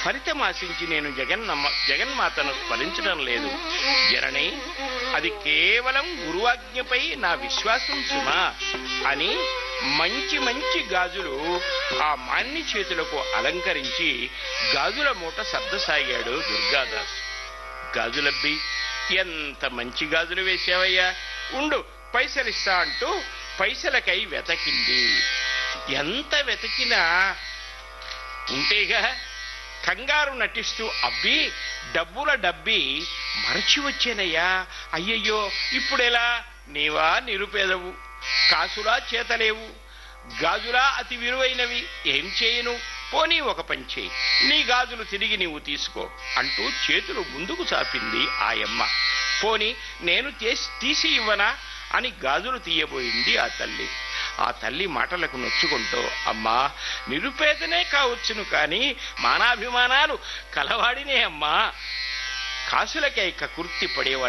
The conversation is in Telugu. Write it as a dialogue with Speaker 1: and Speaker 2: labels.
Speaker 1: ఫలితం ఆశించి నేను జగన్నమ్మ జగన్మాతను స్మరించడం లేదు జనని అది కేవలం గురువాజ్ఞపై నా విశ్వాసం సుమా అని మంచి మంచి గాజులు ఆ మాన్య చేతులకు అలంకరించి గాజుల మూట సర్దసాగాడు దుర్గాదాస్ గాజులబ్బి ఎంత మంచి గాజులు వేశావయ్యా ఉండు పైసలిస్తా అంటూ పైసలకై వెతకింది ఎంత వెతికినా ఉంటేగా కంగారు నటిస్తూ అబ్బి డబ్బుల డబ్బి మరచి వచ్చానయ్యా అయ్యయ్యో ఇప్పుడెలా నీవా నిరుపేదవు కాసులా చేతలేవు గాజులా అతి విలువైనవి ఏం చేయను పోనీ ఒక పని చేయి నీ గాజులు తిరిగి నీవు తీసుకో అంటూ చేతులు ముందుకు చాపింది ఆయమ్మ పోని నేను చేసి తీసి ఇవ్వనా అని గాజులు తీయబోయింది ఆ తల్లి ఆ తల్లి మాటలకు నొచ్చుకుంటూ అమ్మా నిరుపేదనే కావచ్చును కాని మానాభిమానాలు కలవాడినే అమ్మా కాసులకై కకుర్తి పడేవాడు